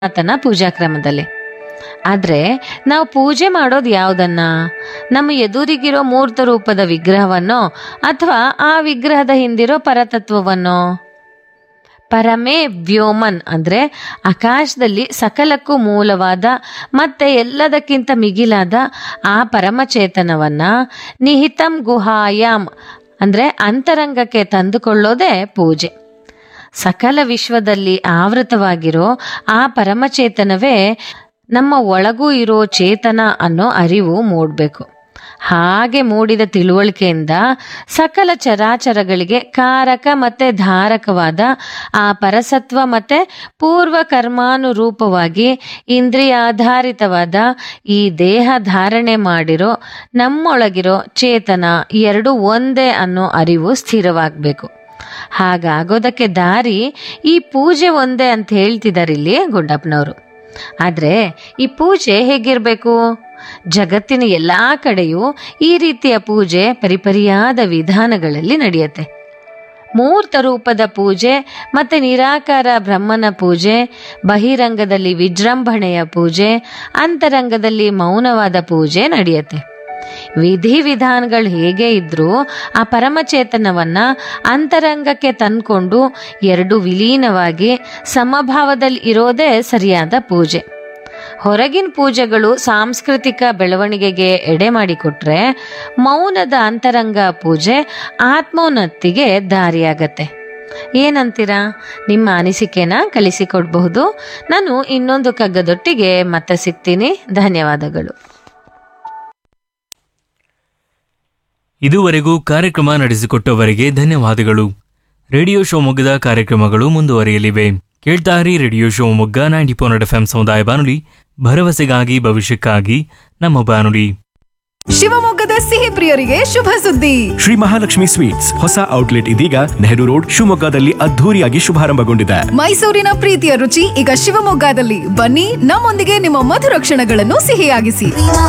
ಆತನ ಪೂಜಾ ಕ್ರಮದಲ್ಲಿ ಆದ್ರೆ ನಾವು ಪೂಜೆ ಮಾಡೋದು ಯಾವ್ದನ್ನ ನಮ್ಮ ಎದುರಿಗಿರೋ ಮೂರ್ತ ರೂಪದ ವಿಗ್ರಹವನ್ನೋ ಅಥವಾ ಆ ವಿಗ್ರಹದ ಹಿಂದಿರೋ ಪರತತ್ವವನ್ನೋ ಪರಮೇ ವ್ಯೋಮನ್ ಅಂದ್ರೆ ಆಕಾಶದಲ್ಲಿ ಸಕಲಕ್ಕೂ ಮೂಲವಾದ ಮತ್ತೆ ಎಲ್ಲದಕ್ಕಿಂತ ಮಿಗಿಲಾದ ಆ ಪರಮಚೇತನವನ್ನ ನಿಹಿತಂ ಗುಹಾಯಾಮ್ ಅಂದ್ರೆ ಅಂತರಂಗಕ್ಕೆ ತಂದುಕೊಳ್ಳೋದೇ ಪೂಜೆ ಸಕಲ ವಿಶ್ವದಲ್ಲಿ ಆವೃತವಾಗಿರೋ ಆ ಪರಮಚೇತನವೇ ನಮ್ಮ ಒಳಗೂ ಇರೋ ಚೇತನ ಅನ್ನೋ ಅರಿವು ಮೂಡಬೇಕು ಹಾಗೆ ಮೂಡಿದ ತಿಳುವಳಿಕೆಯಿಂದ ಸಕಲ ಚರಾಚರಗಳಿಗೆ ಕಾರಕ ಮತ್ತೆ ಧಾರಕವಾದ ಆ ಪರಸತ್ವ ಮತ್ತೆ ಪೂರ್ವ ಕರ್ಮಾನುರೂಪವಾಗಿ ಇಂದ್ರಿಯಾಧಾರಿತವಾದ ಈ ದೇಹ ಧಾರಣೆ ಮಾಡಿರೋ ನಮ್ಮೊಳಗಿರೋ ಚೇತನ ಎರಡು ಒಂದೇ ಅನ್ನೋ ಅರಿವು ಸ್ಥಿರವಾಗಬೇಕು ಹಾಗಾಗೋದಕ್ಕೆ ದಾರಿ ಈ ಪೂಜೆ ಒಂದೇ ಅಂತ ಹೇಳ್ತಿದ್ದಾರೆ ಇಲ್ಲಿ ಗುಂಡಪ್ಪನವರು ಆದ್ರೆ ಈ ಪೂಜೆ ಹೇಗಿರ್ಬೇಕು ಜಗತ್ತಿನ ಎಲ್ಲಾ ಕಡೆಯೂ ಈ ರೀತಿಯ ಪೂಜೆ ಪರಿಪರಿಯಾದ ವಿಧಾನಗಳಲ್ಲಿ ನಡೆಯುತ್ತೆ ಮೂರ್ತ ರೂಪದ ಪೂಜೆ ಮತ್ತೆ ನಿರಾಕಾರ ಬ್ರಹ್ಮನ ಪೂಜೆ ಬಹಿರಂಗದಲ್ಲಿ ವಿಜೃಂಭಣೆಯ ಪೂಜೆ ಅಂತರಂಗದಲ್ಲಿ ಮೌನವಾದ ಪೂಜೆ ನಡೆಯುತ್ತೆ ವಿಧಿ ವಿಧಾನಗಳು ಹೇಗೆ ಇದ್ರೂ ಆ ಪರಮಚೇತನವನ್ನ ಅಂತರಂಗಕ್ಕೆ ತಂದ್ಕೊಂಡು ಎರಡು ವಿಲೀನವಾಗಿ ಸಮಭಾವದಲ್ಲಿ ಇರೋದೇ ಸರಿಯಾದ ಪೂಜೆ ಹೊರಗಿನ ಪೂಜೆಗಳು ಸಾಂಸ್ಕೃತಿಕ ಬೆಳವಣಿಗೆಗೆ ಎಡೆ ಮಾಡಿಕೊಟ್ರೆ ಮೌನದ ಅಂತರಂಗ ಪೂಜೆ ಆತ್ಮೋನ್ನತಿಗೆ ದಾರಿಯಾಗತ್ತೆ ಏನಂತೀರಾ ನಿಮ್ಮ ಅನಿಸಿಕೆನ ಕಳಿಸಿಕೊಡ್ಬಹುದು ನಾನು ಇನ್ನೊಂದು ಕಗ್ಗದೊಟ್ಟಿಗೆ ಮತ್ತೆ ಸಿಗ್ತೀನಿ ಧನ್ಯವಾದಗಳು ಇದುವರೆಗೂ ಕಾರ್ಯಕ್ರಮ ನಡೆಸಿಕೊಟ್ಟವರಿಗೆ ಧನ್ಯವಾದಗಳು ರೇಡಿಯೋ ಶಿವಮೊಗ್ಗದ ಕಾರ್ಯಕ್ರಮಗಳು ಮುಂದುವರಿಯಲಿವೆ ಕೇಳ್ತಾರಿ radio Shivamogga ninety four F M ಸಮುದಾಯ ಬಾನುಲಿ ಭರವಸೆಗಾಗಿ ಭವಿಷ್ಯಕ್ಕಾಗಿ ನಮ್ಮ ಬಾನುಲಿ ಶಿವಮೊಗ್ಗದ ಸಿಹಿ ಪ್ರಿಯರಿಗೆ ಶುಭ ಸುದ್ದಿ ಶ್ರೀ ಮಹಾಲಕ್ಷ್ಮಿ ಸ್ವೀಟ್ಸ್ ಹೊಸ ಔಟ್ಲೆಟ್ ಇದೀಗ ನೆಹರು ರೋಡ್ ಶಿವಮೊಗ್ಗದಲ್ಲಿ ಅದ್ಧೂರಿಯಾಗಿ ಶುಭಾರಂಭಗೊಂಡಿದೆ ಮೈಸೂರಿನ ಪ್ರೀತಿಯ ರುಚಿ ಈಗ ಶಿವಮೊಗ್ಗದಲ್ಲಿ ಬನ್ನಿ ನಮ್ಮೊಂದಿಗೆ ನಿಮ್ಮ ಮಧುರ ಕ್ಷಣಗಳನ್ನು ಸಿಹಿಯಾಗಿಸಿ